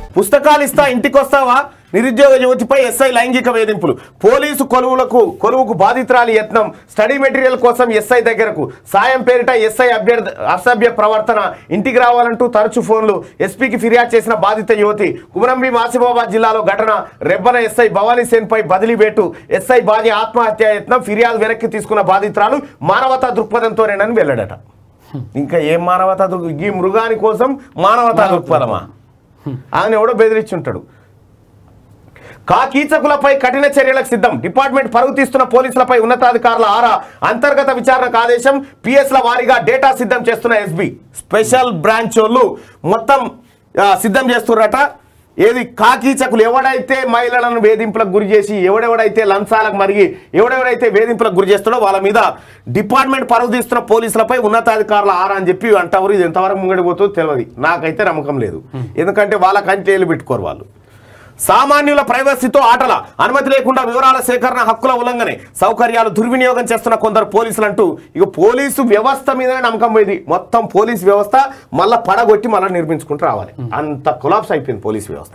పుస్తకాలు ఇస్తా ఇంటికి వస్తావా నిరుద్యోగ యువతిపై ఎస్ఐ లైంగిక వేధింపులు పోలీసు కొలువులకు కొలువుకు బాధితురాలి యత్నం స్టడీ మెటీరియల్ కోసం ఎస్ఐ దగ్గరకు సాయం పేరిట ఎస్ఐ అభ్యర్థ అసభ్య ప్రవర్తన ఇంటికి రావాలంటూ తరచు ఫోన్లు ఎస్పీకి ఫిర్యాదు చేసిన బాధిత యువతి కుమరంభీం ఆసిఫాబాద్ జిల్లాలో ఘటన రెబ్బన ఎస్ఐ భవానీ సేన్ పై బదిలీ వేటు ఎస్ఐ బాజీ ఆత్మహత్య యత్నం ఫిర్యాదు వెనక్కి తీసుకున్న బాధితురాలు మానవతా దృక్పథంతోనేనని వెళ్ళాడట ఇంకా ఏం మానవతా దృక్ ఈ మృగాని కోసం మానవతా దృక్పథమా ఆయన ఎవడో బెదిరించుంటాడు కాకీచకులపై కఠిన చర్యలకు సిద్ధం డిపార్ట్మెంట్ పరుగు తీస్తున్న పోలీసులపై ఉన్నతాధికారుల ఆరా అంతర్గత విచారణకు ఆదేశం పిఎస్ల వారీగా డేటా సిద్ధం చేస్తున్న ఎస్బి స్పెషల్ బ్రాంచ్ వాళ్ళు మొత్తం ఆ, సిద్ధం చేస్తున్నారట ఏది కాకీచకులు ఎవడైతే మహిళలను వేధింపులకు గురి చేసి ఎవడెవడైతే లంచాలకు మరిగి ఎవడెవడైతే వేధింపులకు గురి చేస్తాడో వాళ్ళ మీద డిపార్ట్మెంట్ పరుగు తీస్తున్న పోలీసులపై ఉన్నతాధికారుల ఆరా అని చెప్పి అంటారు ఇది ఎంతవరకు ముంగడిపోతుందో తెలియదు నాకైతే నమ్మకం లేదు ఎందుకంటే వాళ్ళ కంటేలు పెట్టుకోరు వాళ్ళు సామాన్యుల ప్రైవసీతో ఆటల అనుమతి లేకుండా వివరాల సేకరణ హక్కుల ఉల్లంఘనే సౌకర్యాలు దుర్వినియోగం చేస్తున్న కొందరు పోలీసులు అంటూ ఇక పోలీసు వ్యవస్థ మీదనే నమ్మకం పోయింది మొత్తం పోలీస్ వ్యవస్థ మళ్ళా పడగొట్టి మళ్ళీ నిర్మించుకుంటూ రావాలి అంత కొలాప్స్ అయిపోయింది పోలీస్ వ్యవస్థ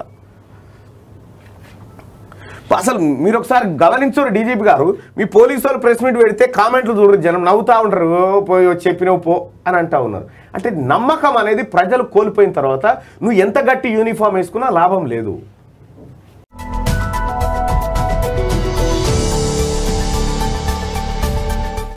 అసలు మీరు ఒకసారి గమనించారు డీజీపీ గారు మీ పోలీసు వాళ్ళు ప్రెస్ మీట్ పెడితే కామెంట్లు చూడరు జనం నవ్వుతా ఉంటారు "ఓ, పోయి వచ్చి చెప్పినవు పో అని అంటా ఉన్నారు అంటే నమ్మకం అనేది ప్రజలు కోల్పోయిన తర్వాత నువ్వు ఎంత గట్టి యూనిఫామ్ వేసుకున్నా లాభం లేదు